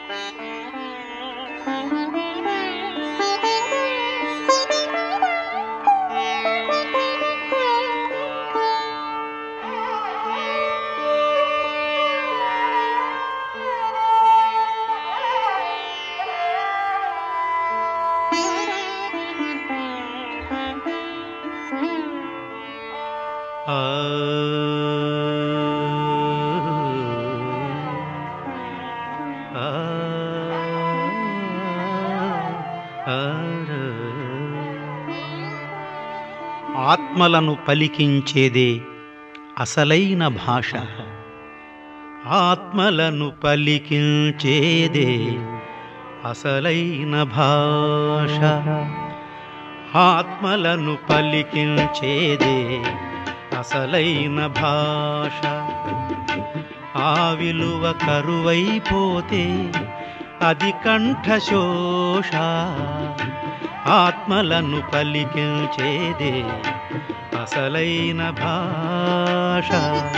ఆ ఆ ఆత్మలను పలికించేదే అసలైన భాష ఆత్మలను పలికించేదే అసలైన భాష ఆత్మలను పలికించేదే అసలైన భాష ఆ విలువ కరువైపోతే అది కంఠశోష ఆత్మలను పలికించేదే అసలైన భాష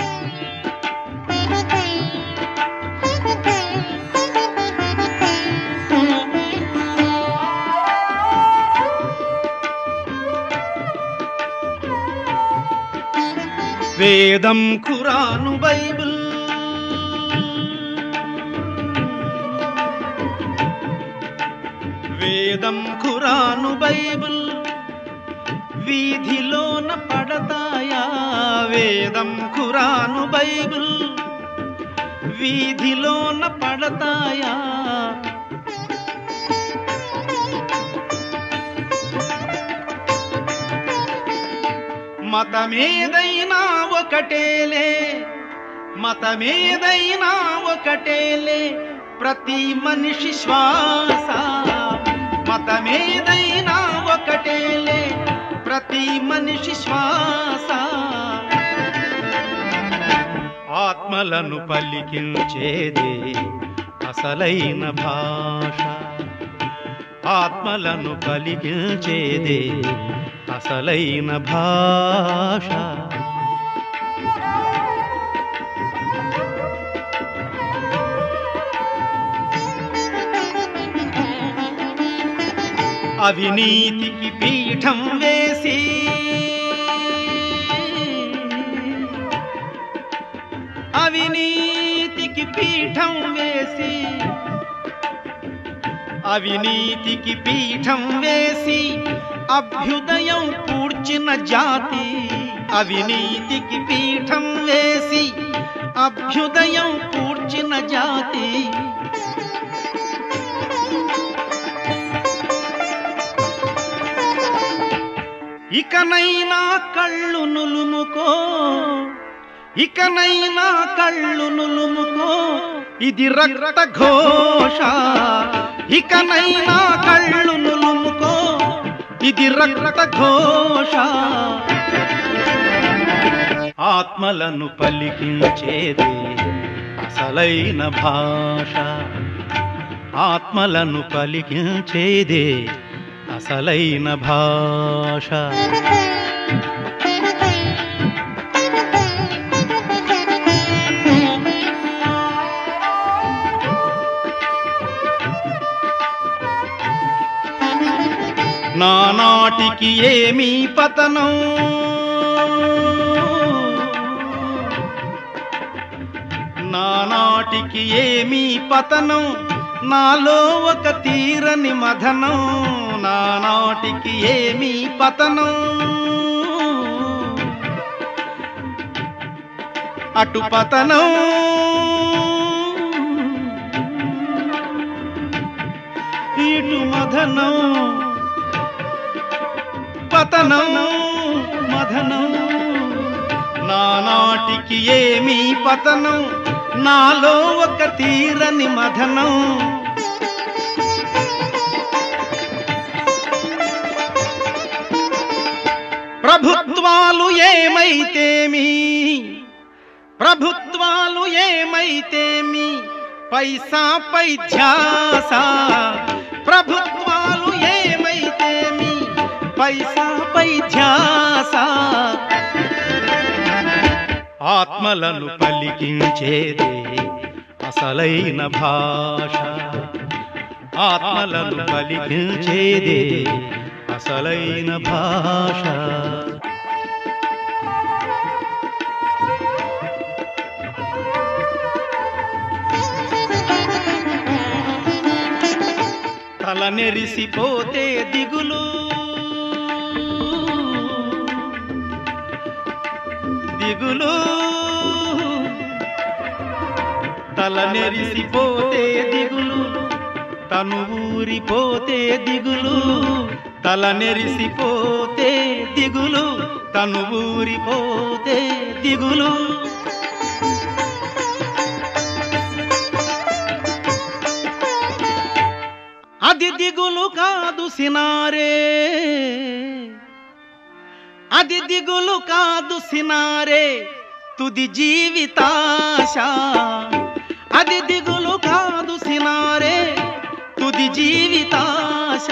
వేదం ఖురాను బైబిల్ వేదం ఖురాను బైబిల్ వీధిలోన పడతాయా వేదం ఖురాను బైబిల్ వీధిలోన పడతాయా మతమేదైనా ఒకటేలే మతమేదైనా ఒకటేలే ప్రతి మనిషి శ్వాస మతమేదైనా ఒకటేలే ప్రతి మనిషి శ్వాస ఆత్మలను పలికించేదే అసలైన భాష ఆత్మలను పలికించేదే అసలైన భాష అవినీతికి పీఠం వేసి అవినీతికి పీఠం వేసి అవినీతికి పీఠం వేసి అభ్యుదయం పూడ్చిన జాతి అవినీతికి పీఠం వేసి అభ్యుదయం పూడ్చిన జాతి ఇకనైనా కళ్ళు నులుముకో ఇకనైనా కళ్ళు నులుముకో ఇది రక్త ఘోష ఇకనైనా కళ్ళు నులుముకో ఇది రక్త ఘోష ఆత్మలను పలికించేదే అసలైన భాష ఆత్మలను పలికించేదే అసలైన భాష నానాటికి ఏమీ పతనం నానాటికి ఏమీ పతనం నాలో ఒక తీరని మదనం నానాటికి ఏమీ పతనం అటు పతనం ఇటు మదనం పతనం మదనం నానాటికి ఏమీ పతనం నాలో ఒక తీరని మదనం ప్రభుత్వాలు ఏమైతేమి ప్రభుత్వాలు ఏమైతేమి పైసా పై ధ్యాస ప్రభుత్వాలు ఏమైతేమి పైసా పై ధ్యాస ఆత్మలను పలికించేదే అసలైన భాష ఆత్మలను పలికించేదే అసలైన భాష తల నెరిసిపోతే దిగులు దిగులు తల నెరిసిపోతే దిగులు తను ఊరిపోతే దిగులు తల నెరిసిపోతే దిగులు తను ఊరిపోతే దిగులు అది దిగులు కాదు సినారే అది దిగులు కాదు సినారే తుది జీవితాశ అది దిగులు కాదు సినారే తుది జీవితాశ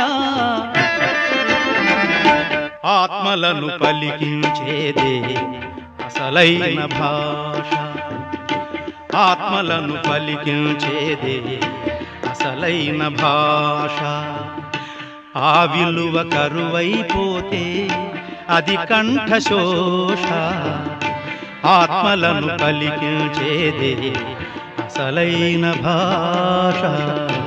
ఆత్మలను పలికించేదే అసలైన భాష ఆత్మలను పలికించేదే అసలైన భాష ఆ విలువ కరువైపోతే అది కంఠశోష ఆత్మలను పలికించేదే అసలైన భాష